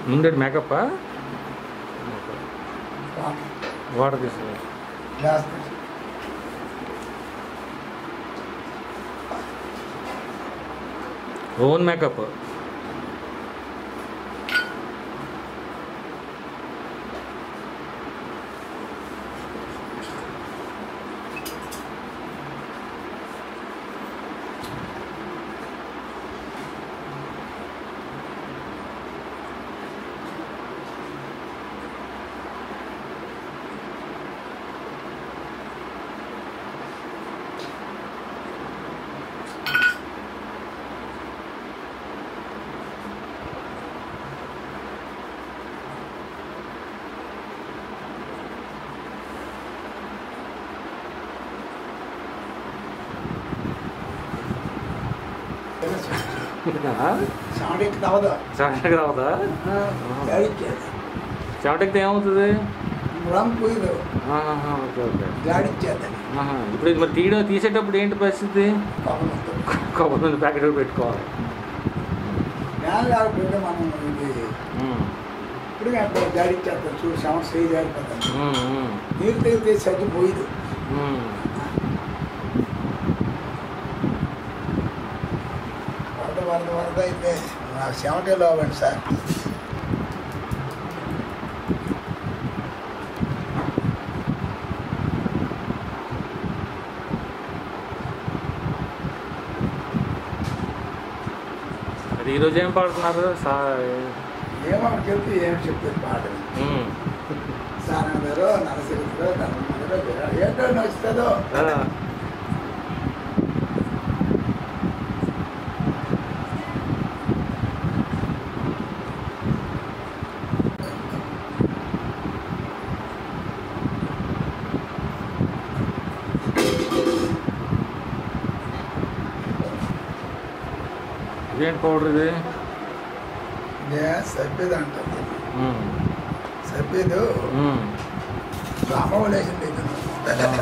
ముందే makeup water తీసుకురా glass own makeup సౌండ్కి తవ్వదు చెమటకి రావదా గాడిచ్చేది చెమటకి ఏమవుతుంది రంగు పోయిదు ఆహాహా, ఓకే ఓకే గాడిచ్చేద్దని ఆహా, ఇప్పుడు ఇది మరి తీయడం తీసేటప్పుడు ఏంటి పరిస్థితి పవనంతో కొబ్బరి మంది ప్యాకెట్ పెట్టుకోవాలి నేల లేకపోతే మనం ఇది ఉమ్, ఇప్పుడు అక్కడ గాడిచ్చేస్తాం చూడు సమస్య చేయి జారిపోతాం ఉమ్, ఉమ్, నీరు తెగితే సజ్జి పోయిదు ఉమ్. వరద వరద వరద అయితే నా చెమటే లోవండి సార్ అది ఈరోజు ఏం పాడుతున్నారు సా ఏమని చెప్తే ఏమి చెప్తుంది పాట ఉమ్, సారంగారు నరసింహరు ధర్మగారు ఏంటో నచ్చుతుందో ఆ, ఇదేంటి పౌడర్ ఇది ఇదే సభ్యత అంటుంది ఉమ్, సభ్యదు ఉమ్, రామవలేసింది ఇది ఆ.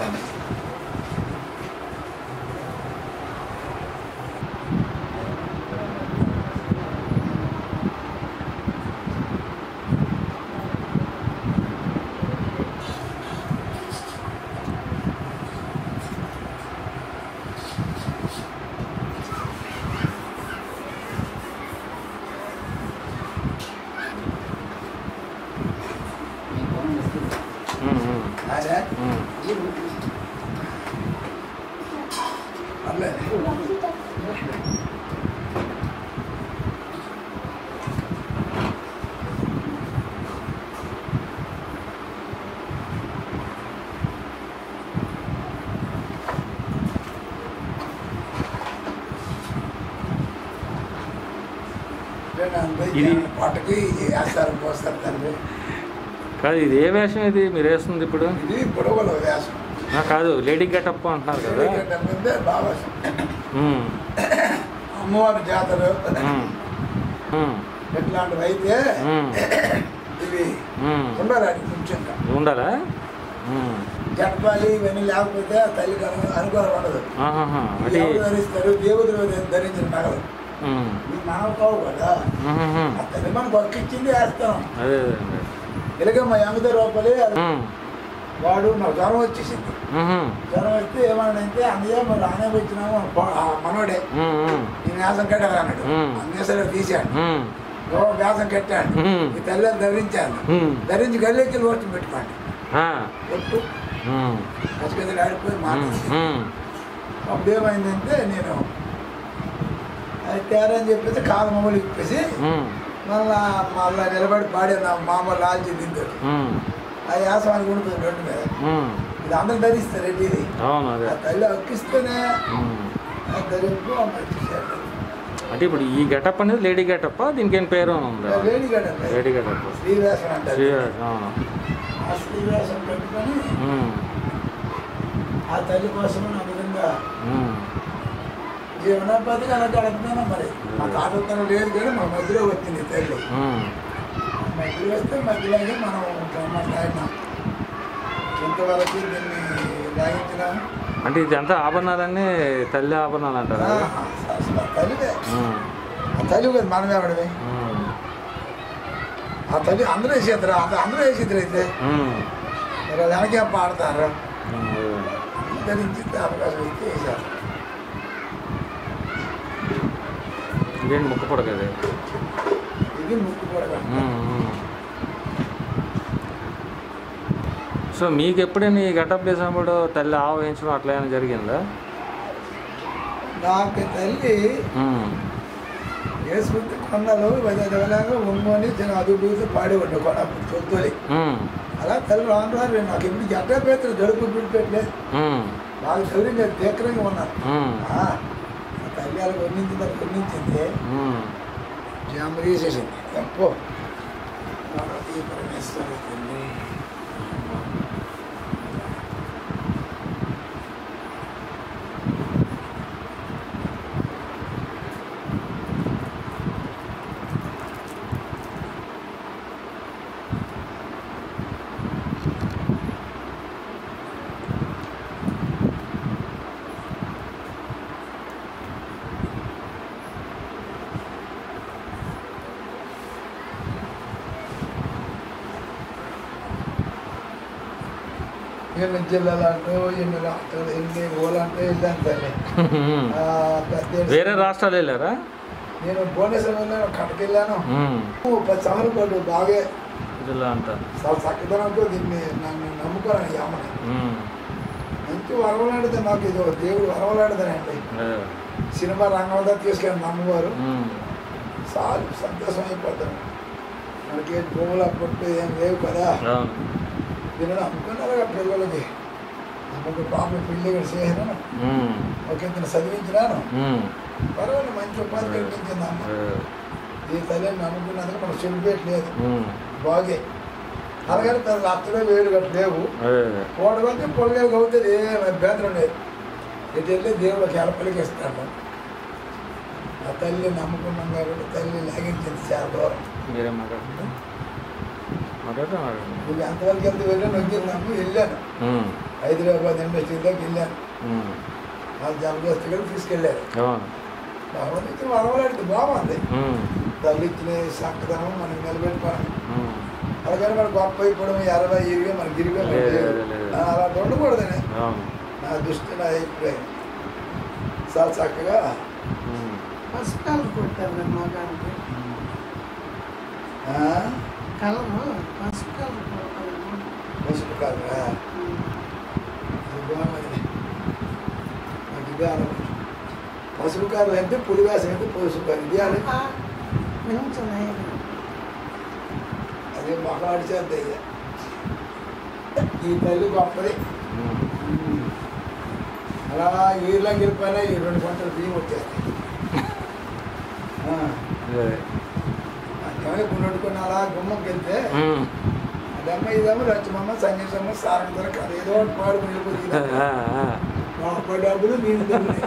ఉమ్, ఉమ్, అదే ఉమ్. పర్లేదు ఇది- పట్టకి వేస్తారు పోస్తారు తండ్రి కాదు ఇది ఏ వేషం ఇది మీరు వేస్తుంది ఇప్పుడు ఇది పొడవల వేసం ఆ, కాదు లేడీ గెటప్ అంటున్నారు కదా ఎందుకంటే బాగా ఉమ్, అమ్మవారి జాతర ఉమ్, ఉమ్, ఇట్లాంటివి అయితే ఉమ్, ఇవి ఉమ్. ఉండాలి ముఖ్యంగా ఉండాలా ఉమ్, జడపాలి ఇవన్నీ లేకపోతే తల్లికి అను అనుకూలం ఉండదు ఆహాహా, అంటే ఎవరు ధరిస్తారు దేవుడు ధరించిన నగలు ఉమ్, ఇది మనకు కావు కదా ఉహుహు. ఆ తల్లి మనకు హక్కిచ్చింది వేస్తాం అదే అదే అదే. ఇలాగే మా ఎనిమిది రూపాయలు ఉమ్, వాడు నాకు జ్వరం వచ్చేసింది ఉహు, జ్వరం వస్తే ఏమన్నాడంటే అన్నయ్య మరి ఆనే వచ్చినాము ఆ మనోడే ఉమ్, ఉమ్, ఈ వ్యాసం కట్టాలి అన్నాడు మ్మ్. అన్నేసరి తీశాడు ఉమ్, ఓ వ్యాసం కట్టాడు మ్మ్. ఈ తల్లి ధరించాను ఉమ్, ధరించి గల్లెక్కి ఓట్లు పెట్టుకోండి ఆ, ఒట్టు ఉమ్, కసిగదిలు ఆడిపోయి ఉమ్, మాట ఉమ్, అప్పుడు ఏమైందంటే నేను అది తేరని చెప్పేసి కాలు మమ్మల్ని ఇప్పేసి ఉమ్, మళ్ళా మళ్ళా నిలబడి పాడే నా మామూలు లాల్చి దిద్దాడు ఉమ్, ఆ యాసమానికి ఉంటుంది రోడ్డు మీద ఉమ్. ఇది అందరు ధరిస్తారు రెడ్డి ఇది అవును అదే ఆ తల్లి అక్కిస్తేనే ఉమ్. ఆ ధరింపు అమ్మ ఇచ్చేసాడు అంటే ఇప్పుడు ఈ గెటప్ అనేది లేడీ గెటప్ దీనికి ఏం పేరు ఉందా వేడి గడ లేడీ గెటప్ శ్రీవేషం అంటారు అవును ఆ శ్రీవేషం పెట్టుకొని ఉమ్, ఆ తల్లి కోసం ఆ విధంగా ఉమ్, జీవనోపాధికి అలా గడుపుతాను మరి మా తాతతనం లేదు కానీ మా మధ్యలో వచ్చింది ఈ తల్లి ఉమ్. మధ్యలో వస్తే మధ్యలోనే మనం మాట్లాడినాం ఇంతవరకు దీన్ని లాగించినాం అంటే ఇదంతా ఆభరణాలన్నీ తల్లి ఆభరణాలు అంటారా అసలు ఆ తల్లిదే ఉమ్, ఆ తల్లి కదా మనం ఎవడమే ఉమ్. ఆ తల్లి అందరూ వేసేద్దరు అందరూ వేసేద్దరు అయితే ఉమ్. మరి అది వెనకే పాడతారు ఉమ్. ధరించి అవకాశం ఇస్తే వేశారు ఇదేంటి ముక్క పొడక ఇది ఇది ముక్కు కూడా ఉమ్, ఉమ్. సో మీకు ఎప్పుడైనా ఈ గటప్ వేసినప్పుడు తల్లి ఆవు వేయించడం అట్లా ఏమైనా జరిగిందా నాకు తల్లి ఉమ్. వేసుకుంటే కొన్నాళ్ళు వదిలేగా ఉమ్మని చిన్న అదుపుతో పాడేవాడు కొన్నప్పుడు చొత్తులి ఉమ్. అలా తల్లి రాను రాను నాకు ఎప్పుడు గడ్డ పేతులు జడుపు పిలిపెట్టలేదు ఉమ్. వాళ్ళు చదివి నేను తీవ్రంగా ఉన్నాను ఉమ్. ఆ, ఆ తల్లి అలా వర్ణించింది అది వర్ణించింది ఉమ్. జామ వేసేసింది తప్పు ఈ పరమేశ్వర తల్లి ఎన్ని జిల్లాలు అంటూ ఎన్ని రాష్ట్రాలు ఎన్ని ఊళ్ళంటూ వెళ్ళాను తల్లి ఉమ్. ఆ, పెద్ద వేరే రాష్ట్రాలు వెళ్ళారా నేను భువనేశ్వరం వెళ్ళాను కడకి వెళ్ళాను ఉమ్. ఓ పది సంవత్సరాల పాటు బాగా జిల్లా అంతా చాలా చక్కదనంతో దీన్ని నన్ను నమ్ముకోను ఈ అమ్మని ఉమ్. మంచి వరవలాడితే నాకు ఇది ఒక దేవుడు వరవలాడిదానండి అదే. సినిమా రంగంలో తీసుకెళ్ళి నమ్మవారు ఉమ్. చాలా సంతోషం అయిపోతాను మనకి ఏం భూములు అప్పట్టు ఏం లేవు కదా అవును దీన్ని నమ్ముకున్నారుగా పిల్లలకి నమ్మకు పాప పెళ్లి కూడా చేయను ఉమ్. ఒక ఇద్దరు చదివించినాను ఉమ్. పర్వాలేదు మంచి ఉపాధి కల్పించింది అమ్మ అదే. ఈ తల్లిని నమ్ముకున్నందుకు మనకు చెడిపోయట్లేదు ఉమ్. బాగే అలాగని తన లక్షలో వేలు గట్ట లేవు అదే. కోడగొంటే పొలగలికి అవుతుంది ఏ అభ్యంతరం లేదు ఇటు వెళ్ళి దేవుడికి ఎలపలికి ఇస్తాడు ఆ తల్లి నమ్ముకున్నాం కాబట్టి తల్లి లాగించింది చాలా దూరం మీరేం మాట్లాడుతున్నారు మాట్లాడతా మాట్లాడండి నువ్వు ఎంతవరకు ఎంత వెళ్ళాను వచ్చిందమ్మ వెళ్ళాను ఉమ్. హైదరాబాద్ ఇండస్ట్రీ దాకా వెళ్ళాను ఉమ్. వాళ్ళు జబర్దస్త్ కూడా తీసుకెళ్ళారు అవును భగవంతుడికి వరవలాడితే బాగుంది ఉమ్. తల్లి ఇచ్చిన చక్కదనం మనం నిలబెట్టుకోవాలి ఉమ్. అలాగని మనకు గొప్ప అయిపోవడం ఎనభై ఇరవై మనకి గిరిగా లేదు, లేదు, లేదు. అలా ఉండకూడదని అవును నా దృష్టి నా అభిప్రాయం చాలా చక్కగా ఉమ్. పసుకాలు కొట్టారు మగానికి ఆ, కలము పసుకాలు కొట్టారు పసుపు కాదురా ఇది బాగున్నది నాకు ఇదే ఆలోచన పసుపు కాదు అంటే పులివేసం అయితే పసుపు కాదు ఇది ఆలోచన కొంచెం అదే మగాడి చేద్ద ఇక ఈ తల్లి గొప్పది ఉమ్. అలా ఈర్లా గెలిపోయినా ఈ రెండు పంటలు బియ్యం వచ్చేస్తాయి ఆ, అదే. అంతేమని గుండెట్టుకుని అలా గుమ్మకి వెళ్తే ఉమ్. అదమ్మ ఇదమ్మ రచ్చమమ్మ సంగీతమ్మ సారం దొరక అదేదో ఒకటి పాడుకుని వెళ్ళిపోతుంది ఆ, ఆ. మా డబ్బులు నేను డబ్బులు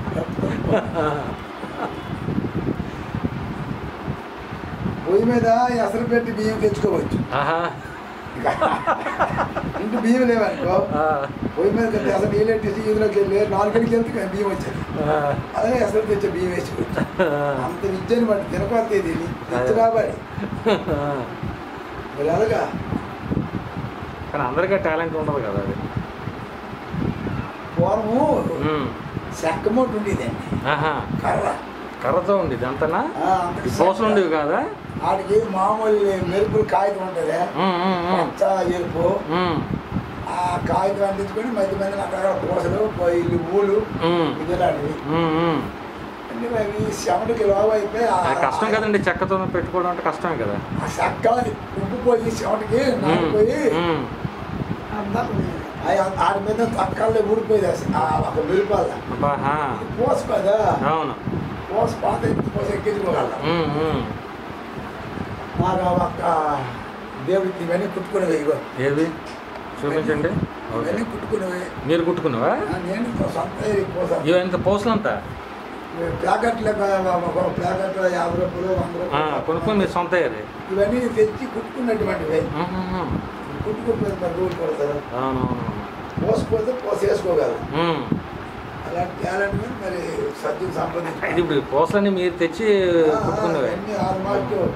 పొయ్యి మీద ఎసరు పెట్టి బియ్యం తెచ్చుకోవచ్చు ఆహా. ఇంటి బియ్యం లేవనుకో ఆ. పొయ్యి మీద కట్టి అసలు నీళ్ళు ఎట్టేసి ఈదులోకి వెళ్ళి నాలుగడికి వెళ్తే బియ్యం వచ్చేది ఆ. అదే ఎసరు తెచ్చే బియ్యం వేసుకోవచ్చు అంత విద్యను బట్టి తినకొస్తే ఇది తెచ్చు కాబట్టి మరి అలాగా కానీ అందరికీ టాలెంట్ ఉండదు కదా అది పూర్వము ఉమ్. చెక్క మూట ఉండేదండి ఆహా. కర్ర కర్రతో ఉండేది అంతనా ఆ, అంతకు ఈ పూసలు ఉండేవి కాదా వాటికి మామూలు మెరుపులు కాగితం ఉంటుంది ఉమ్, ఉమ్, ఉమ్. పచ్చ ఎరుపు ఉమ్, ఆ కాగితం అందించుకొని మధ్య మధ్యన అక్కడ పూసలు ఇల్లు ఊలు ఉమ్, ఇలాంటివి ఉమ్, ఉమ్. అన్ని అవి చెమటకి లోవ అయిపోయి ఆ- అది కష్టం కదండి చెక్కతో పెట్టుకోవడం అంటే కష్టమే కదా ఆ చెక్క ఉబ్బిపోయి చెమటకి నానిపోయి ఉమ్, అర్థం లేదు ఆ- ఆడి మీద తక్కల్లో ఊడిపోయేది అసలు. ఆ ఒక మెరుపాల అబ్బా, ఆ. పోసు కదా అవును పోస పాత పోస ఎక్కించుకోగలం ఉమ్, ఉమ్. మాకు ఆ ఒక్క దేవుడికి ఇవన్నీ కుట్టుకునేవి ఇగో ఏవి చూపించండి ఓకే ఇవన్నీ కుట్టుకునేవి మీరు కుట్టుకున్నావా ఆ, నేను సొంత పోసాను ఇవంత పూసలంతా ప్యాకెట్లు ఒక ప్యాకెట్ యాభై రూపాయలు వంద ఆ, రూపాయలు కొనుక్కొని మీరు సొంత అయ్యారు ఇవన్నీ తెచ్చి కుట్టుకున్నటువంటివి కుట్టుకుపోతే మరి రూల్ కొడతారు అవునవును పోసిపోతే పోసి వేసుకోగలరు ఉమ్. అలాంటి టాలెంట్ మీద మరి సత్యం ఇది సంపాదించాలి ఇప్పుడు పూసలన్నీ మీరు తెచ్చి కుట్టుకున్నవే అన్ని ఆల్మోస్ట్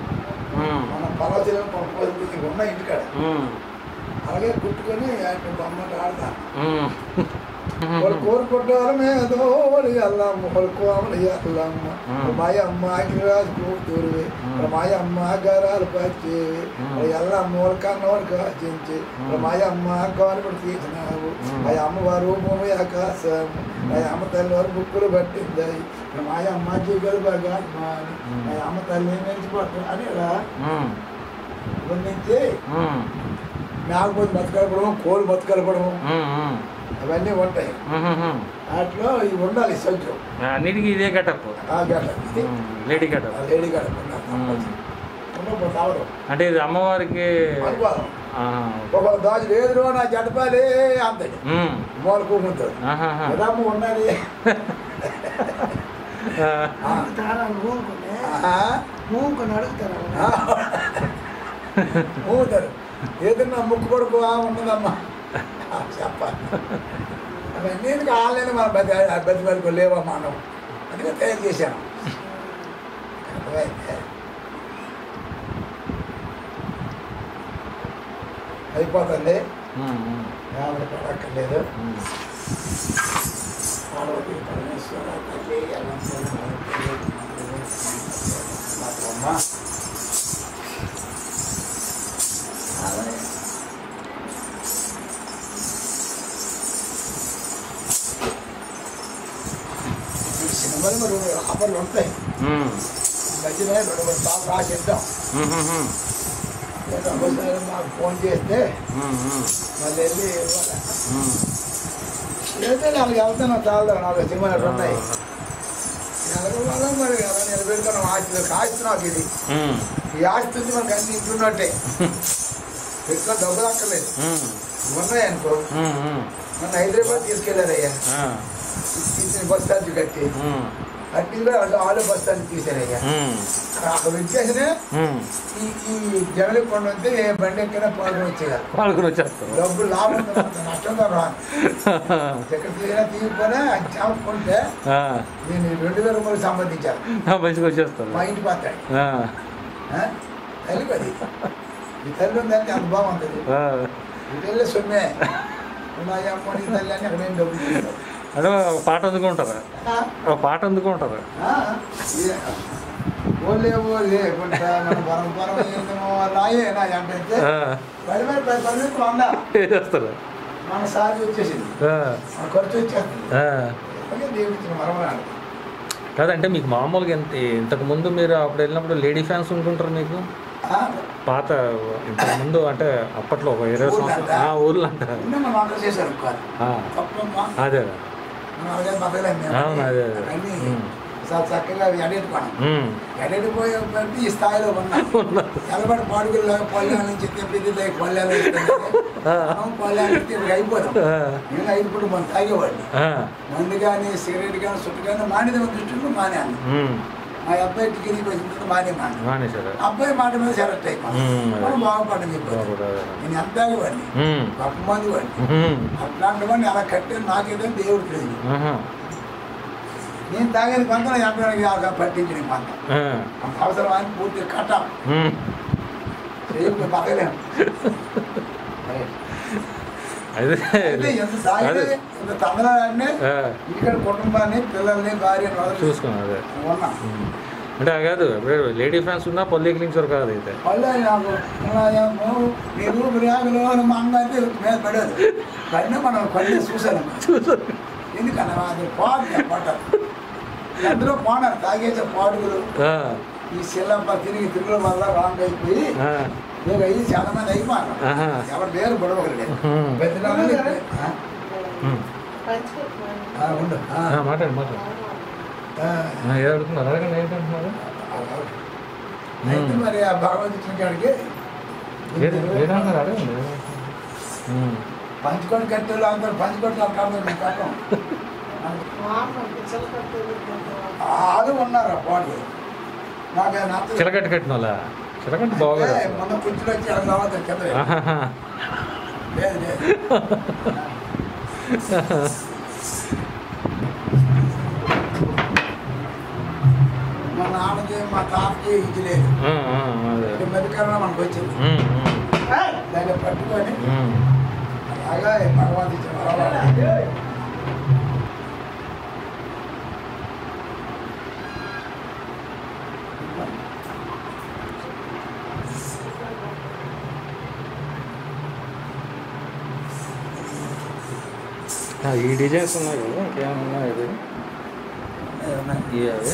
ఉమ్. మన పర్వతీలో పంపి ఉన్న ఇంటికాడ ఉమ్. అలాగే కుట్టుకొని ఆయన బొమ్మలు ఆడతాను ఉమ్. వాళ్ళు కోరుకుంటారమే దోలి అల్లమ్మ వాళ్ళు కోమలు అల్లమ్మ మ్మ్. మా అమ్మ అగ్నిరాజు కూతురువి మ్మ్. మా అమ్మ గరాలు పచ్చేవి మ్మ్. ఎల్లమ్మ వాళ్ళ కన్నోడు కాచించి మ్మ్. మా అమ్మ గోనపడి తీసినావు మ్మ్. మా అమ్మ వారు భూమి ఆకాశం మా అమ్మ తల్లి వారు బుక్కులు పట్టింది మా అమ్మ జీగలు బాగా అని మ్మ్. మా అమ్మ తల్లి మెచ్చిపోతారు అని ఇలా ఉమ్. నుంచి ఉమ్. మేకపోతే బతకలపడము కోళ్ళు బతకలపడము ఉమ్. ఉమ్. అవన్నీ ఉంటాయి ఉహుహు. వాటిలో ఇవి ఉండాలి సౌఖ్యం అన్నిటికీ ఇదే గెటప్ ఆ గడ్డ ఇది లేడీ గెటప్ ఆ లేడీ గడ్డ ఉండకపోతే అవడం అంటే ఇది అమ్మవారికి అనుకోవాలి ఆ, ఒక దాజు లేదు నా జడపాలి అంతది ఉమ్. మూల కూకుంటుంది ఆహాహా. కదమ్మ ఉన్నది ఆ, ఆ, అడుగుతారా మూనుకొని ఆ, మూనుకొని అడుగుతారా ఆ. ఊగుతారు ఏదన్నా ముక్కు కొడుకు ఆ ఉన్నదమ్మా ఆ, చెప్పాలి అవన్నీ కావాలని మన బతి బతి వరకు లేవా మనం అందుకే తయారు చేశాను అర్థమైందా? అయిపోతుంది ఉమ్. ఉమ్. ఆవిడ పడక్కర్లేదు ఉమ్. పార్వతీ పరమేశ్వర తల్లి ఎల్లమ్మ తల్లి, మాతమ్మ. ఆవిడ ఈ సినిమాలు మరి ఆఫర్లు ఉంటాయి ఉమ్. ఈ మధ్యనే రెండు మూడు సార్లు రాసి ఇద్దాం ఉహుహు. లేదా ఒకసారి మాకు ఫోన్ చేస్తే ఉమ్. ఉమ్. మళ్ళీ వెళ్ళి ఇవ్వాలి ఉమ్. అయితే నాలుగు వెళ్తాను చాలా నాలుగు సినిమాలు ఉన్నాయి నెలకు వల్ల మరి ఎలా నిలబెడుతున్నాం ఆస్తి ఆస్తి నాకు ఇది ఉమ్. ఈ ఆస్తి ఉంది మనకు అన్ని ఇంటున్నట్టే ఎక్కువ డబ్బులు అక్కర్లేదు ఉమ్. ఉన్నాయి అనుకో ఉమ్. ఉమ్. మన హైదరాబాద్ తీసుకెళ్ళారయ్యా ఆ. తీసిన బస్ ఛార్జ్ కట్టి ఉమ్. అట్టి కూడా వాళ్ళు ఆలో బస్ ఛార్జ్ తీశారయ్యా ఉమ్. అక్కడ వచ్చేసిన ఉమ్. ఈ ఈ జగలి కొండ వస్తే ఏ బండి ఎక్కినా పాల్గొని వచ్చేయాలి వాళ్ళకుని వచ్చేస్తారు డబ్బులు లాభం ఉంది, మనకు నష్టంగా రాదు ఎక్కడ తీసినా తీయకపోయినా అది చాపుకుంటే ఆ. నేను రెండు వేల రూపాయలు సంబంధించాను ఆ, మంచిగా వచ్చేస్తారు మా ఇంటి పక్కన ఆ. తల్లి అది ఈ తల్లి ఉందంటే అంత బాగుంటుంది ఆ. ఈ తల్లి సొమ్మే మా అమ్మ నీ తల్లి అని అక్కడ ఏం డబ్బులు తీసుకో. అంటే ఒక పాట అందుకుంటారా ఆ? ఒక పాట అందుకుంటారా ఆ? ఇదే. ఓలే ఓలే కొంట మన పరం పరం ఏంటో నాయే నా అంటే ఆ. పది మరి పది పరిమితులు ఉందా ఏం చేస్తారు మన సారి వచ్చేసింది ఆ. మన ఖర్చు వచ్చేస్తుంది ఆ. అలాగే దేవుడి ఇచ్చిన మరమరాడు కాదంటే మీకు మామూలుగా ఎంత ఇంతకు ముందు మీరు అప్పుడు వెళ్ళినప్పుడు లేడీ ఫ్యాన్స్ ఉంటుంటారు మీకు ఆ? పాత ఇంతకు ముందు అంటే అప్పట్లో ఒక ఇరవై సంవత్సరాలు ఆ ఊర్లో అంట నిన్న మనం ఆర్డర్ చేశారు కాదు ఆ. తప్పమ్మా అదే మనం అలాగే బతకలేము మేము. అవును, అదే, అదే. అన్నీ ఉమ్. చాలా చక్కగా ఎడెట్టుకోవడం ఉమ్. ఎడెడిపోయేటువంటి ఈ స్థాయిలో ఉన్నాం ఎలబడి పాడుగుల్లాగా పల్లెల నుంచి తెప్పింది లేక పల్లెలు ఆ. మనం పల్లెల నుంచి ఇప్పుడు అయిపోతాం ఆ. నేను ఐదు పూట మనం తాగేవాడిని ఆ. మందు కానీ సిగరెట్ కానీ సుట్టు కానీ మానేది దృష్టిలో మానేయాలి ఉమ్. మా అబ్బాయి టికెట్కి వచ్చిన తర్వాత మానే మానే మానేశారు అబ్బాయి మాట మీద సెలెక్ట్ అయిపోయింది ఉమ్. మనం బాగుపడని చెప్పారు నేను ఎంత తాగేవాడిని ఉమ్. గొప్ప మంది వాడిని ఉమ్. అట్లాంటి వాడిని అలా కట్టే నాకేదో దేవుడు తెలియదు ఆహా. నేను తాగేది పంత నా ఎంపీకి అలా పట్టించిన పంత ఆ. అంత అవసరం అని పూర్తి కట్టాం ఉమ్. చేయకపోతే బతకలేము అదే అయితే ఎంత తాగితే అదే ఎంత తమిళనాడిని ఆ. ఇక్కడ కుటుంబాన్ని పిల్లల్ని భార్యను వదిలి చూసుకున్నాను అదే ఉన్నా ఉమ్. అంటే ఆ కాదు లేడీ ఫ్యాన్స్ ఉన్నా పొల్లి క్లించర్ కాదు అయితే పల్లె నాకు ఉన్నాయేమో, నీ రూపు రేగలో అని మా అమ్మ అయితే మీద పడేది పడిన మనం పల్లె చూశాను ఎందుకన్నా అది పాడు పడ్డారు అందులో పోనారు తాగేసే పాడుగులు ఆ. ఈ శిలప్ప తిరిగి తిరుగుల వల్ల రాంగ్ అయిపోయి ఆ. ఇక అయ్యి చాలా మంది అయిపోయారు ఆహా. ఎవరు లేరు గొడవలేదు ఉమ్. పెద్దనాన్నని ఆ, ఉమ్. పంచుకోవాలి ఆ, ఉండు ఆ, ఆ, మాట్లాడు మాట్లాడు ఆ, ఆ, ఏదో అడుగుతున్నారు అడగండి ఏంటంటున్నారు అయితే మరి ఆ భగవంతుని కాడికి ఏది- ఏదంటారు అడగండి ఉమ్. పంచుకొని కట్టెలు అందరూ పంచుకొని కాబట్టి కట్టం వాహనం చిలకట్టేది ఆరు ఉన్నారు ఆ పాడు నాకు ఆయన అర్థం చిలకట్ట కట్టిన వాళ్ళ చిలకట్ట బాగోదు అంటే అసలు. మొన్న కుర్చీలో వచ్చి అక్కడ రావద్దు కింద ఆహాహా. లేదు లేదు మన ఆమెకి మా తాతకి ఇది లేదు ఆ, ఆ, అదే ఈ మధ్యకాలంలో మనకు వచ్చింది ఉమ్, ఉమ్, దాన్ని పట్టుకొని ఉమ్. అలాగా భగవంతు ఇచ్చిన వరాలు. ఆ, ఈ డిజైన్స్ ఉన్నాయి కదా ఇంకేమైనా ఉన్నాయి ఇది ఏమన్నా ఈ అవి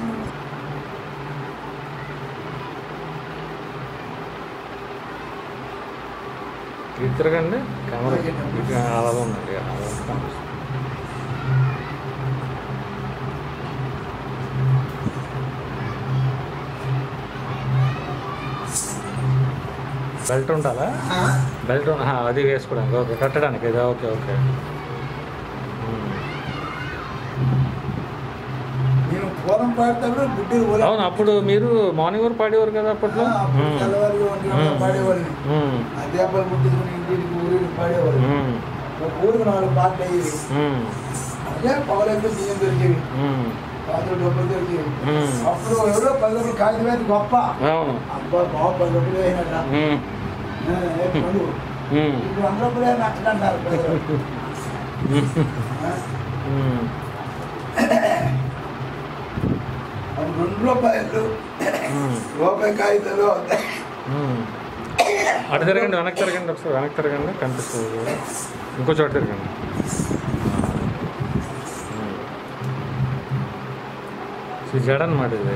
ఇటు తిరగండి కెమెరా ఇటు అలా ఉందండి అలా కనిపిస్తుంది. బెల్ట్ ఉండాలా ఆ? బెల్ట్ ఉన్న- ఆ, అది వేసుకోవడానికి ఓకే కట్టడానికి ఇది ఓకే ఓకే ఉమ్. నేను పూలం పాడేటప్పుడు గుడ్డలు పూల అవును అప్పుడు మీరు మార్నింగ్ వరకు పాడేవారు కదా అప్పట్లో అప్పుడు ఉమ్. తెల్లవారు ఒంటి గంటలకు ఉమ్. పాడేవాడిని ఉమ్. అధ్యాపకులు ముట్టించుకుని ఇంటికి ఊరికి పాడేవాడు ఉమ్. ఒక ఊరికి నాలుగు పాటలు అయ్యేవి ఉమ్. అదే పగలైతే బియ్యం దొరికేవి ఉమ్. పాత్రలు డబ్బులు దొరికేవి ఉమ్. అప్పుడు ఎవరో పది రూపాయలు కాగితం అయితే గొప్ప అవును అబ్బా బాబు పది రూపాయలు అయినట్ట ఉమ్. పండుగ ఉమ్. ఇప్పుడు వంద రూపాయలే నచ్చడంటారు ప్రజలు. ఆ? ఉమ్. అప్పుడు రెండు రూపాయలు ఉమ్. రూపాయి కాగితాలు అవుతాయి ఉమ్. అటు తిరగండి వెనక్కి తిరగండి ఒకసారి వెనక్కి తిరగండి కనిపిస్తుంది కదా. ఇంకో చోట తిరగండి ఉమ్. ఇది జడ అనమాట ఇది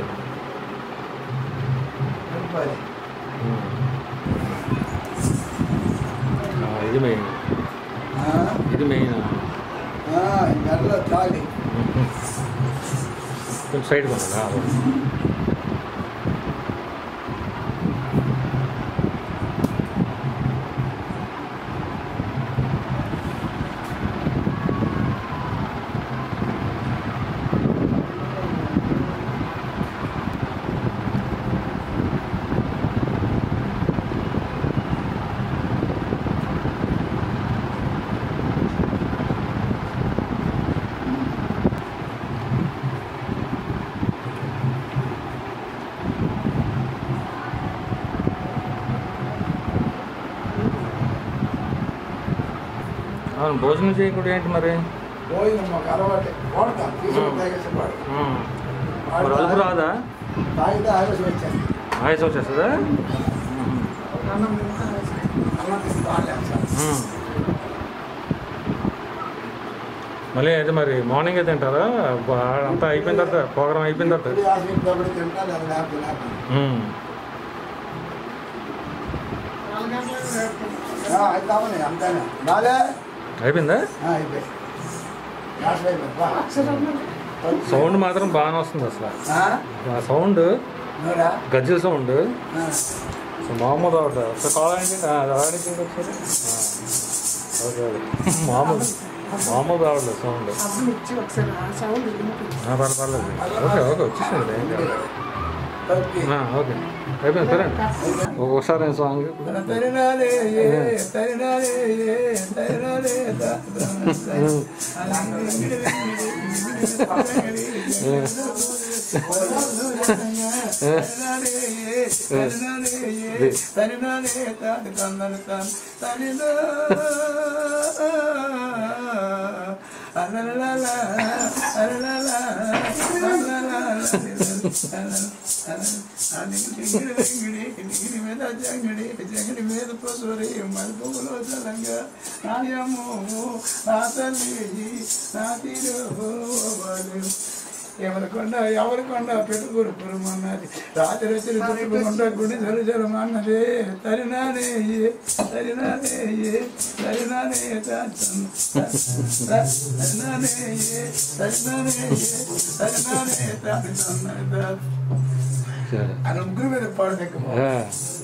రూపాయలు ఉమ్. ఆ, ఇది మెయిన్ ఆ? ఇది మెయిన్ ఆ, ఈ మెడలో తాళి కొంచెం సైడ్ కొనండి అవును భోజనం చేయకూడదు ఏంటి మరి పోయింది మాకు అలవాటే వాడతాం తీసుకుని తాగేసి వాడు ఉమ్. మరి అదుపు రాదా తాగితే ఆవేశం వచ్చాను ఆయాసం వచ్చేస్తుందా ఉమ్. అన్నం తింటాను. అన్నం తీసి తాగలేము సార్ ఉమ్. మళ్ళీ అయితే మరి మార్నింగ్ అయితే తింటారా బా- అంతా అయిపోయిన తర్వాత ప్రోగ్రామ్ అయిపోయిన తర్వాత ఇప్పుడు ఆశించినప్పుడు తింటాను అది లేకపోతే లేకపోతే ఉమ్. నాలుగు గంటలకు లేపుతాను. ఆ, అది కావాలి అంతానే బాలే అయిపోయిందా ఆ, అయిపోయి గ్యాస్ అయిపోయింది బా. అక్షరం సౌండ్ మాత్రం బాగానే వస్తుంది అసలు ఆ? ఆ సౌండ్ నూరా గజ్జల సౌండ్ ఆ. అసలు మామూలు రావట్లేదు ఒకసారి కావాలంటే రావడానికి ఒకసారి ఆ. ఓకే ఓకే మామూలు మామూలు రావట్లేదు సౌండ్ అప్పుడు ఇచ్చి ఒకసారి ఆ సౌండ్ వినిపించి ఆ, పర్లేదు పర్లేదు ఓకే ఓకే వచ్చేసింది ఏం కాదు. ఓకే. ఆ, ఓకే అయిపోయింది సరే ఒకసారి సాంగ్ తరినాలే ఏ, తరినాలే ఏ, తరినాలే దా, దా, దా. తరినాలే ఏ, తరినాలే ఏ, తరినాలే తాను తన్నలు తాను తరినా. అలలలా, అలలలా, అలలలా, జంగిడి మీద జంగిడి జంగిడి మీద పొసరి మలుపులో జలంగా నాయము నా తల్లి నా తీరు ఎవరి కొండ ఎవరి కొండ పెట్టుకురు పురమన్నది రాత్రి వచ్చి చుట్టుకుంట గుడి జరు జరమన్నదే తరినానే ఏ, తరినానే ఏ, తరినానే తాతన్. తరినానే ఏ, తరినానే ఏ, తరినానే తాతన్. సరే ఆ ముగ్గురు మీద పాడు ఎక్కువ ఆ,